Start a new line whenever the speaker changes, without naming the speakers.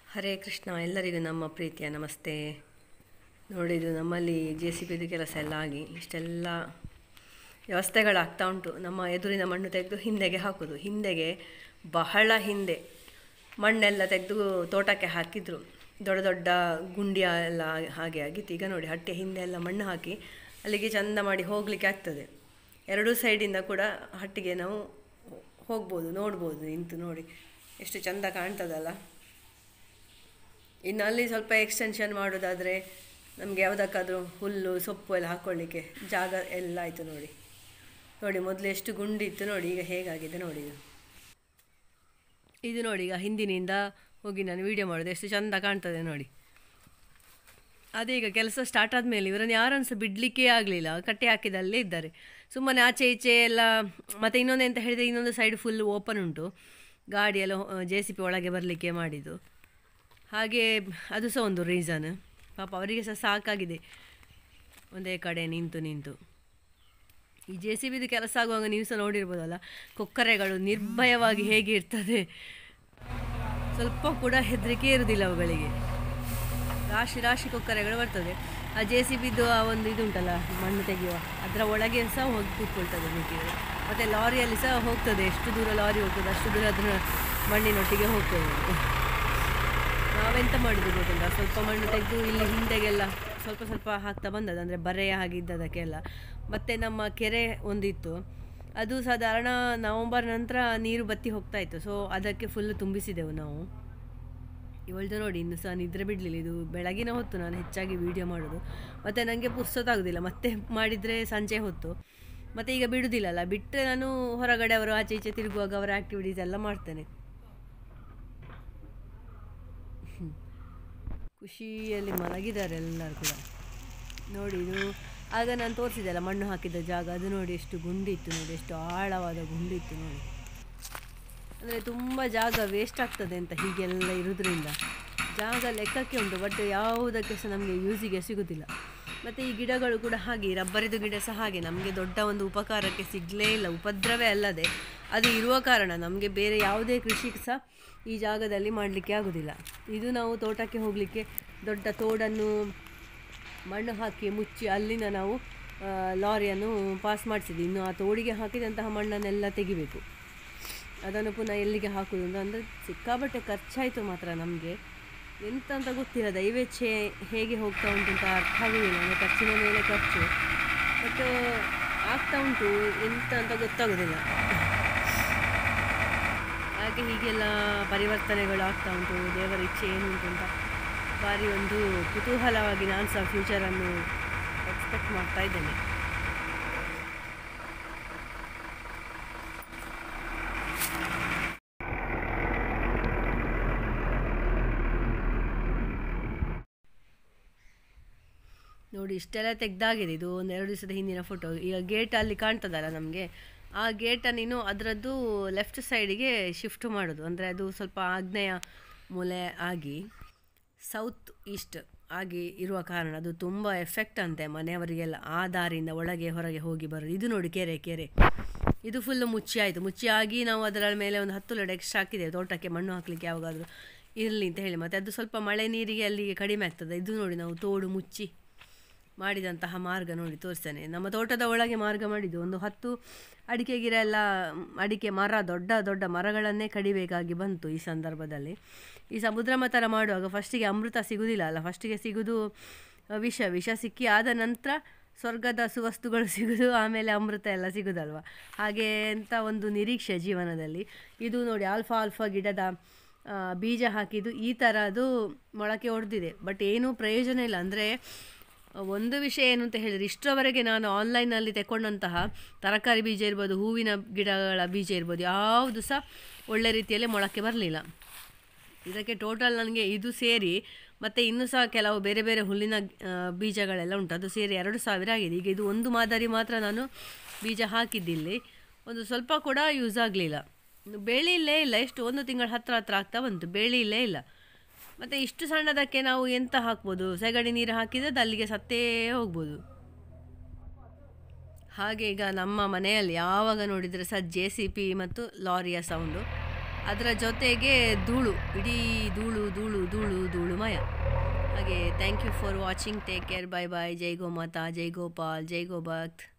ಹರೇ ಕೃಷ್ಣ ಎಲ್ಲರಿಗೂ ನಮ್ಮ ಪ್ರೀತಿಯ ನಮಸ್ತೆ ನೋಡಿದ್ದು ನಮ್ಮಲ್ಲಿ ಜೆ ಸಿ ಬಿದು ಕೆಲಸ ಎಲ್ಲ ಆಗಿ ಇಷ್ಟೆಲ್ಲ ವ್ಯವಸ್ಥೆಗಳಾಗ್ತಾ ಉಂಟು ನಮ್ಮ ಎದುರಿನ ಮಣ್ಣು ತೆಗೆದು ಹಿಂದೆಗೆ ಹಾಕೋದು ಹಿಂದೆಗೆ ಬಹಳ ಹಿಂದೆ ಮಣ್ಣೆಲ್ಲ ತೆಗೆದು ತೋಟಕ್ಕೆ ಹಾಕಿದ್ರು ದೊಡ್ಡ ದೊಡ್ಡ ಗುಂಡಿಯ ಎಲ್ಲ ಹಾಗೆ ಆಗಿತ್ತು ಈಗ ನೋಡಿ ಹಟ್ಟೆ ಹಿಂದೆ ಎಲ್ಲ ಮಣ್ಣು ಹಾಕಿ ಅಲ್ಲಿಗೆ ಚಂದ ಮಾಡಿ ಹೋಗಲಿಕ್ಕೆ ಆಗ್ತದೆ ಎರಡೂ ಸೈಡಿಂದ ಕೂಡ ಹಟ್ಟಿಗೆ ನಾವು ಹೋಗ್ಬೋದು ನೋಡ್ಬೋದು ನಿಂತು ನೋಡಿ ಎಷ್ಟು ಚಂದ ಕಾಣ್ತದಲ್ಲ ಇನ್ನು ಅಲ್ಲಿ ಸ್ವಲ್ಪ ಎಕ್ಸ್ಟೆನ್ಷನ್ ಮಾಡೋದಾದರೆ ನಮಗೆ ಯಾವುದಕ್ಕಾದ್ರೂ ಹುಲ್ಲು ಸೊಪ್ಪು ಎಲ್ಲ ಹಾಕ್ಕೊಳ್ಳಿಕ್ಕೆ ಜಾಗ ಎಲ್ಲ ಆಯಿತು ನೋಡಿ ನೋಡಿ ಮೊದಲು ಎಷ್ಟು ಗುಂಡಿತ್ತು ನೋಡಿ ಈಗ ಹೇಗಾಗಿದೆ ನೋಡಿ ಇದು ಇದು ನೋಡಿ ಈಗ ಹಿಂದಿನಿಂದ ಹೋಗಿ ನಾನು ವೀಡಿಯೋ ಮಾಡೋದು ಎಷ್ಟು ಚಂದ ಕಾಣ್ತದೆ ನೋಡಿ ಅದೇ ಈಗ ಕೆಲಸ ಸ್ಟಾರ್ಟ್ ಆದಮೇಲೆ ಇವರನ್ನು ಯಾರನ್ನು ಸಹ ಬಿಡಲಿಕ್ಕೆ ಆಗಲಿಲ್ಲ ಕಟ್ಟೆ ಹಾಕಿದಲ್ಲೇ ಇದ್ದಾರೆ ಸುಮ್ಮನೆ ಆಚೆ ಈಚೆ ಎಲ್ಲ ಮತ್ತು ಇನ್ನೊಂದು ಎಂತ ಹೇಳಿದರೆ ಇನ್ನೊಂದು ಸೈಡ್ ಫುಲ್ ಓಪನ್ ಉಂಟು ಗಾಡಿ ಎಲ್ಲ ಜೆ ಸಿ ಪಿ ಒಳಗೆ ಬರಲಿಕ್ಕೆ ಮಾಡಿದ್ದು ಹಾಗೆ ಅದು ಸಹ ಒಂದು ರೀಸನ್ ಪಾಪ ಅವರಿಗೆ ಸಹ ಸಾಕಾಗಿದೆ ಒಂದೇ ಕಡೆ ನಿಂತು ನಿಂತು ಈ ಜೆ ಸಿ ಬಿದು ಕೆಲಸ ಆಗುವಾಗ ನೀವು ಸಹ ನೋಡಿರ್ಬೋದಲ್ಲ ಕೊಕ್ಕರೆಗಳು ನಿರ್ಭಯವಾಗಿ ಹೇಗೆ ಇರ್ತದೆ ಸ್ವಲ್ಪ ಕೂಡ ಹೆದರಿಕೆ ಇರುವುದಿಲ್ಲ ಅವುಗಳಿಗೆ ರಾಶಿ ರಾಶಿ ಕೊಕ್ಕರೆಗಳು ಬರ್ತದೆ ಆ ಜೆ ಸಿ ಬಿದ್ದು ಆ ಒಂದು ಇದು ಉಂಟಲ್ಲ ಮಣ್ಣು ತೆಗೆಯುವ ಅದರ ಒಳಗೆ ಸಹ ಹೋಗಿ ಕೂತ್ಕೊಳ್ತದೆ ಬೇಕಿದ್ರೆ ಮತ್ತು ಲಾರಿಯಲ್ಲಿ ಸಹ ಹೋಗ್ತದೆ ಎಷ್ಟು ದೂರ ಲಾರಿ ಹೋಗ್ತದೆ ಅಷ್ಟು ದೂರ ಅದರ ಮಣ್ಣಿನೊಟ್ಟಿಗೆ ಹೋಗ್ತದೆ ಅದು. ನಾವೆಂತ ಮಾಡಿದ್ದು ಗೊತ್ತುಂಟ ಸ್ವಲ್ಪ ಮಣ್ಣು ತೆಗೆದು ಇಲ್ಲಿ ಹಿಂದೆಗೆಲ್ಲ ಸ್ವಲ್ಪ ಸ್ವಲ್ಪ ಹಾಕ್ತಾ ಬಂದದ್ದು ಅಂದರೆ ಬರೆಯ ಹಾಗಿದ್ದದಕ್ಕೆಲ್ಲ ಮತ್ತು ನಮ್ಮ ಕೆರೆ ಒಂದಿತ್ತು ಅದು ಸಾಧಾರಣ ನವಂಬರ್ ನಂತರ ನೀರು ಬತ್ತಿ ಹೋಗ್ತಾ ಇತ್ತು ಸೊ ಅದಕ್ಕೆ ಫುಲ್ ತುಂಬಿಸಿದೆವು ನಾವು ಇವಳ್ದು ನೋಡಿ ಇನ್ನು ಸಹ ನಿದ್ರೆ ಬಿಡಲಿಲ್ಲ ಇದು ಬೆಳಗಿನ ಹೊತ್ತು ನಾನು ಹೆಚ್ಚಾಗಿ ವೀಡಿಯೋ ಮಾಡೋದು ಮತ್ತು ನನಗೆ ಪುರ್ಸೊತ್ತಾಗೋದಿಲ್ಲ ಮತ್ತೆ ಮಾಡಿದರೆ ಸಂಜೆ ಹೊತ್ತು ಮತ್ತು ಈಗ ಬಿಡುವುದಿಲ್ಲಲ್ಲ ಬಿಟ್ಟರೆ ನಾನು ಹೊರಗಡೆ ಅವರು ಆಚೆ ಈಚೆ ತಿರುಗುವಾಗ ಅವರ ಆ್ಯಕ್ಟಿವಿಟೀಸ್ ಎಲ್ಲ ಮಾಡ್ತೇನೆ ಖುಷಿಯಲ್ಲಿ ಮಲಗಿದ್ದಾರೆ ಎಲ್ಲರೂ ಕೂಡ ನೋಡಿ ಇದು ಆಗ ನಾನು ತೋರಿಸಿದೆ ಅಲ್ಲ ಮಣ್ಣು ಹಾಕಿದ ಜಾಗ ಅದು ನೋಡಿ ಎಷ್ಟು ಗುಂಡಿತ್ತು ನೋಡಿ ಎಷ್ಟು ಆಳವಾದ ಗುಂಡಿತ್ತು ನೋಡಿ ಅಂದರೆ ತುಂಬ ಜಾಗ ವೇಸ್ಟ್ ಆಗ್ತದೆ ಅಂತ ಹೀಗೆಲ್ಲ ಇರೋದ್ರಿಂದ ಜಾಗ ಲೆಕ್ಕಕ್ಕೆ ಉಂಟು ಬಟ್ ಯಾವುದಕ್ಕೆ ಸಹ ನಮಗೆ ಯೂಸಿಗೆ ಸಿಗೋದಿಲ್ಲ ಮತ್ತು ಈ ಗಿಡಗಳು ಕೂಡ ಹಾಗೆ ರಬ್ಬರಿದು ಗಿಡ ಸಹ ಹಾಗೆ ನಮಗೆ ದೊಡ್ಡ ಒಂದು ಉಪಕಾರಕ್ಕೆ ಸಿಗಲೇ ಇಲ್ಲ ಉಪದ್ರವೇ ಅಲ್ಲದೆ ಅದು ಇರುವ ಕಾರಣ ನಮಗೆ ಬೇರೆ ಯಾವುದೇ ಕೃಷಿ ಸಹ ಈ ಜಾಗದಲ್ಲಿ ಮಾಡಲಿಕ್ಕೆ ಆಗೋದಿಲ್ಲ ಇದು ನಾವು ತೋಟಕ್ಕೆ ಹೋಗಲಿಕ್ಕೆ ದೊಡ್ಡ ತೋಡನ್ನು ಮಣ್ಣು ಹಾಕಿ ಮುಚ್ಚಿ ಅಲ್ಲಿಂದ ನಾವು ಆ, ಲಾರಿಯನ್ನು ಪಾಸ್ ಮಾಡಿಸಿದ್ವಿ ಇನ್ನು ಆ ತೋಡಿಗೆ ಹಾಕಿದಂತಹ ಮಣ್ಣನ್ನೆಲ್ಲ ತೆಗಿಬೇಕು ಅದನ್ನು ಪುನಃ ಎಲ್ಲಿಗೆ ಹಾಕೋದು ಅಂತ ಅಂದರೆ ಸಿಕ್ಕಾಬಟ್ಟೆ ಖರ್ಚಾಯಿತು ಮಾತ್ರ ನಮಗೆ ಎಂತ ಅಂತ ಗೊತ್ತಿಲ್ಲ ದೈವೇಚ್ಛೆ ಹೇಗೆ ಹೋಗ್ತಾ ಉಂಟು ಅಂತ ಅರ್ಥ ಆಗೋದಿಲ್ಲ ಅಂದರೆ ಖರ್ಚಿನ ಮೇಲೆ ಖರ್ಚು ಬಟ್ ಆಗ್ತಾ ಉಂಟು ಎಂತ ಅಂತ ಗೊತ್ತಾಗೋದಿಲ್ಲ ಹಾಗೆ ಹೀಗೆಲ್ಲ ಪರಿವರ್ತನೆಗಳು ಆಗ್ತಾ ಉಂಟು ದೇವರ ಇಚ್ಛೆ ಏನು ಉಂಟು ಅಂತ ಭಾರಿ ಒಂದು ಕುತೂಹಲವಾಗಿ ನಾನು ಸಹ ಫ್ಯೂಚರನ್ನು ಎಕ್ಸ್ಪೆಕ್ಟ್ ಮಾಡ್ತಾ ಇದ್ದೇನೆ ನೋಡಿ ಇಷ್ಟೆಲ್ಲ ತೆಗ್ದಾಗಿದೆ ಇದು ಒಂದು ಎರಡು ದಿವಸದ ಹಿಂದಿನ ಫೋಟೋ ಈಗ ಗೇಟ್ ಅಲ್ಲಿ ಕಾಣ್ತದಲ್ಲ ನಮಗೆ ಆ ಗೇಟನ್ನು ಇನ್ನು ಅದರದ್ದು ಲೆಫ್ಟ್ ಸೈಡಿಗೆ ಶಿಫ್ಟ್ ಮಾಡೋದು ಅಂದರೆ ಅದು ಸ್ವಲ್ಪ ಆಗ್ನೇಯ ಮೂಲೆ ಆಗಿ ಸೌತ್ ಈಸ್ಟ್ ಆಗಿ ಇರುವ ಕಾರಣ ಅದು ತುಂಬ ಎಫೆಕ್ಟ್ ಅಂತೆ ಮನೆಯವರಿಗೆಲ್ಲ ಆ ದಾರಿಯಿಂದ ಒಳಗೆ ಹೊರಗೆ ಹೋಗಿ ಬರೋದು ಇದು ನೋಡಿ ಕೆರೆ ಕೆರೆ ಇದು ಫುಲ್ಲು ಮುಚ್ಚಿ ಆಯಿತು ಮುಚ್ಚಿ ಆಗಿ ನಾವು ಅದರ ಮೇಲೆ ಒಂದು ಹತ್ತು ಲಡ್ ಎಕ್ಸ್ಟ್ರಾ ಹಾಕಿದ್ದೇವೆ ತೋಟಕ್ಕೆ ಮಣ್ಣು ಹಾಕಲಿಕ್ಕೆ ಯಾವಾಗಾದರೂ ಇರಲಿ ಅಂತ ಹೇಳಿ ಮತ್ತು ಅದು ಸ್ವಲ್ಪ ಮಳೆ ನೀರಿಗೆ ಅಲ್ಲಿಗೆ ಕಡಿಮೆ ಆಗ್ತದೆ ಇದು ನೋಡಿ ನಾವು ತೋಡು ಮುಚ್ಚಿ ಮಾಡಿದಂತಹ ಮಾರ್ಗ ನೋಡಿ ತೋರಿಸ್ತೇನೆ ನಮ್ಮ ತೋಟದ ಒಳಗೆ ಮಾರ್ಗ ಮಾಡಿದ್ದು ಒಂದು ಹತ್ತು ಅಡಿಕೆ ಗಿಡ ಎಲ್ಲ ಮ್, ಅಡಿಕೆ ಮರ ದೊಡ್ಡ ದೊಡ್ಡ ಮರಗಳನ್ನೇ ಕಡಿಬೇಕಾಗಿ ಬಂತು ಈ ಸಂದರ್ಭದಲ್ಲಿ ಈ ಸಮುದ್ರ ಮಥನ ಮಾಡುವಾಗ ಫಸ್ಟಿಗೆ ಅಮೃತ ಸಿಗುವುದಿಲ್ಲ ಅಲ್ಲ ಫಸ್ಟಿಗೆ ಸಿಗೋದು ಆ, ವಿಷ ವಿಷ ಸಿಕ್ಕಿ ಆದ ನಂತರ ಸ್ವರ್ಗದ ಸುವಸ್ತುಗಳು ಸಿಗೋದು ಆಮೇಲೆ ಅಮೃತ ಎಲ್ಲ ಸಿಗೋದಲ್ವ ಹಾಗೆ ಅಂತ ಒಂದು ನಿರೀಕ್ಷೆ ಜೀವನದಲ್ಲಿ ಇದು ನೋಡಿ ಆಲ್ಫಾ ಆಲ್ಫಾ ಗಿಡದ ಆ, ಬೀಜ ಹಾಕಿದ್ದು ಈ ಥರ ಅದು ಮೊಳಕೆ ಹೊಡೆದಿದೆ ಬಟ್ ಏನೂ ಪ್ರಯೋಜನ ಇಲ್ಲ ಅಂದರೆ ಒಂದು ವಿಷಯ ಏನು ಅಂತ ಹೇಳಿದರೆ ಇಷ್ಟರವರೆಗೆ ನಾನು ಆನ್ಲೈನಲ್ಲಿ ತೆಕ್ಕೊಂಡಂತಹ ತರಕಾರಿ ಬೀಜ ಇರ್ಬೋದು ಹೂವಿನ ಗಿಡಗಳ ಬೀಜ ಇರ್ಬೋದು ಯಾವುದು ಸಹ ಒಳ್ಳೆ ರೀತಿಯಲ್ಲಿ ಮೊಳಕೆ ಬರಲಿಲ್ಲ ಇದಕ್ಕೆ ಟೋಟಲ್ ನನಗೆ ಇದು ಸೇರಿ ಮತ್ತು ಇನ್ನೂ ಸಹ ಕೆಲವು ಬೇರೆ ಬೇರೆ ಹುಲ್ಲಿನ ಆ, ಬೀಜಗಳೆಲ್ಲ ಉಂಟು ಅದು ಸೇರಿ ಎರಡು ಸಾವಿರ ಆಗಿದೆ ಈಗ ಇದು ಒಂದು ಮಾದರಿ ಮಾತ್ರ ನಾನು ಬೀಜ ಹಾಕಿದ್ದಿಲ್ಲಿ ಒಂದು ಸ್ವಲ್ಪ ಕೂಡ ಯೂಸ್ ಆಗಲಿಲ್ಲ ಬೆಳೀಲೇ ಇಲ್ಲ ಎಷ್ಟು ಒಂದು ತಿಂಗಳ ಹತ್ರ ಹತ್ರ ಆಗ್ತಾ ಬಂತು ಬೆಳೀಲೇ ಇಲ್ಲ ಮತ್ತು ಇಷ್ಟು ಸಣ್ಣದಕ್ಕೆ ನಾವು ಎಂತ ಹಾಕ್ಬೋದು ಸೆಗಣಿ ನೀರು ಹಾಕಿದ್ರೆ ಅದು ಅಲ್ಲಿಗೆ ಸತ್ತೇ ಹೋಗ್ಬೋದು ಹಾಗೆ ಈಗ ನಮ್ಮ ಮನೆಯಲ್ಲಿ ಯಾವಾಗ ನೋಡಿದರೆ ಸಹ ಜೆ ಸಿ ಪಿ ಮತ್ತು ಲಾರಿಯ ಸೌಂಡು ಅದರ ಜೊತೆಗೆ ಧೂಳು ಇಡೀ ಧೂಳು ಧೂಳು ಧೂಳು ಧೂಳುಮಯ ಹಾಗೆ thank you for watching take care bye bye ಜೈ ಗೋಮಾತಾ ಜೈ ಗೋಪಾಲ್ ಜೈ ಗೋಭಕ್ತ್